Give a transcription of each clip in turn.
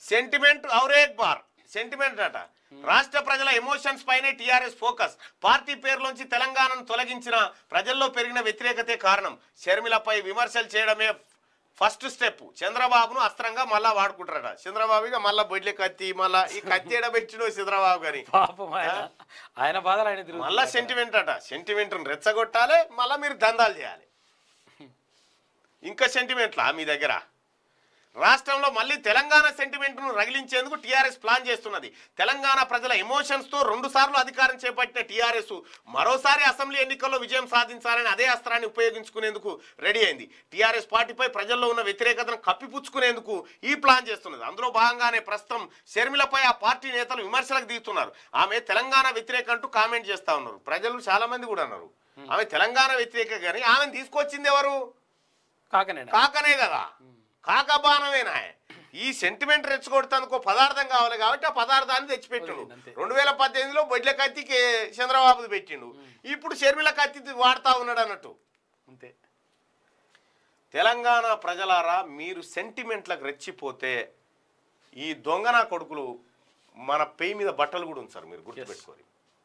Sentiment ఔరేక్ bar sentiment అట రాష్ట్ర ప్రజల ఎమోషన్స్ పైనే టీఆర్ఎస్ ఫోకస్ పార్టీ పేరులోంచి తెలంగాణను తొలగించిన ప్రజల్లో పెరిగిన వ్యతిరేకతే కారణం షర్మిలపై విమర్శలు చేయడమే ఫస్ట్ స్టెప్ చంద్రబాబును అస్త్రంగా మళ్ళా వాడుకుంటారట చంద్రబాబు ఇక మళ్ళా బొడ్లే కత్తి మళ్ళా ఈ కత్తి ఎడబెట్టినో చంద్రబాబు గారి పాపం ఆయన ఆయన బాధలు ఆయన తిరుగుతుంది మళ్ళా సెంటిమెంట్ అట సెంటిమెంట్ రెచ్చగొట్టాలి మళ్ళా మీరు దందాలు చేయాలి ఇంకా సెంటిమెంట్లా మీ దగ్గర రాష్ట్రంలో మళ్ళీ తెలంగాణ సెంటిమెంట్ను రగిలించేందుకు టీఆర్ఎస్ ప్లాన్ చేస్తున్నది తెలంగాణ ప్రజల ఎమోషన్స్తో రెండు సార్లు అధికారం చేపట్టిన టీఆర్ఎస్ మరోసారి అసెంబ్లీ ఎన్నికల్లో విజయం సాధించాలని అదే అస్త్రాన్ని ఉపయోగించుకునేందుకు రెడీ అయింది టీఆర్ఎస్ పార్టీపై ప్రజల్లో ఉన్న వ్యతిరేకతను కప్పిపుచ్చుకునేందుకు ఈ ప్లాన్ చేస్తున్నది అందులో భాగంగానే ప్రస్తుతం షర్మిలపై ఆ పార్టీ నేతలు విమర్శలకు దిగుతున్నారు ఆమె తెలంగాణ వ్యతిరేక అంటూ కామెంట్ చేస్తా ఉన్నారు ప్రజలు చాలా మంది కూడా అన్నారు ఆమె తెలంగాణ వ్యతిరేక కానీ ఆమెను తీసుకొచ్చింది ఎవరు కాకనేనా కాకనే కదా కాక బాణమేనా ఈ సెంటిమెంట్ రెచ్చగొడతానికి పదార్థం కావాలి కాబట్టి ఆ పదార్థాన్ని తెచ్చిపెట్టిండు అంతే. రెండు వేల పద్దెనిమిదిలో బొడ్ల కత్తికి చంద్రబాబు పెట్టిండు ఇప్పుడు షర్మిల కత్తి వాడుతా ఉన్నాడు అన్నట్టు అంతే తెలంగాణ ప్రజలారా మీరు సెంటిమెంట్లకు రెచ్చిపోతే ఈ దొంగన కొడుకులు మన పెయి మీద బట్టలు కూడా ఉంచారు మీరు గుర్తుపెట్టుకోరు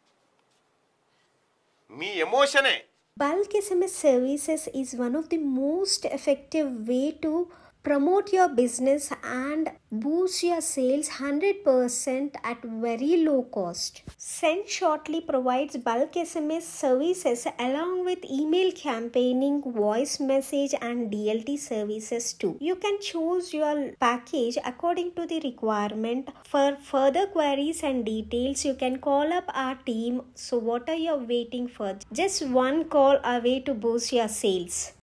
మీ ఎమోషనే Bulk SMS services is one of the most effective way to promote your business and boost your sales 100% at very low cost. Send Shortly provides bulk SMS services along with email campaigning, voice message and DLT services too. You can choose your package according to the requirement. For further queries and details, you can call up our team. So what are you waiting for? Just one call away to boost your sales.